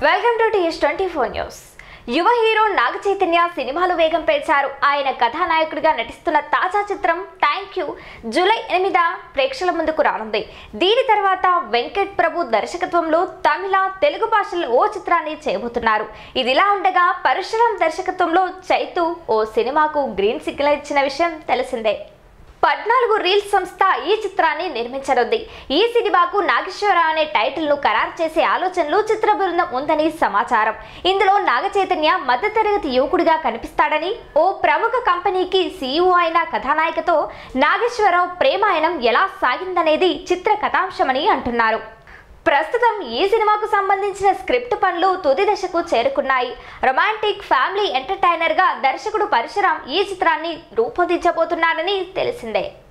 welcome to TS twenty four news యువ hero Naga Chaitanya సినిమాలు వేగం పెంచారు ఆయన కథానాయకుడిగా నటిస్తున్న తాజా చిత్రం థ్యాంక్ యూ జూలై ఎనిమిద ప్రేక్షకుల ముందుకు రానుంది దీని తర్వాత వెంకట్ ప్రభు దర్శకత్వంలో తమిళ తెలుగు భాషల్లో ఓ చిత్రాన్ని చేయబోతున్నారు ఇదిలా ఉండగా పరశురాం దర్శకత్వంలో చైతు ఓ సినిమాకు గ్రీన్ సిగ్నల్ ఇచ్చిన విషయం తెలిసిందే పద్నాలుగు రీల్స్ సంస్థ ఈ చిత్రాన్ని నిర్మించనుంది ఈ సినిమాకు నాగేశ్వరరావు అనే టైటిల్ ను ఖరారు చేసే ఆలోచనలు చిత్ర బృందం ఉందని సమాచారం ఇందులో నాగ చైతన్య మధ్యతరగతి యువకుడిగా కనిపిస్తాడని ఓ ప్రముఖ కంపెనీకి సీఈఓ అయిన కథానాయికతో నాగేశ్వరరావు ప్రేమాయణం ఎలా సాగిందనేది చిత్ర కథాంశమని అంటున్నారు ప్రస్తుతం ఈ సినిమాకు సంబంధించిన స్క్రిప్ట్ పనులు తుది దశకు చేరుకున్నాయి రొమాంటిక్ ఫ్యామిలీ ఎంటర్టైనర్ గా దర్శకుడు పరశురాం ఈ చిత్రాన్ని రూపొందించబోతున్నారని తెలిసిందే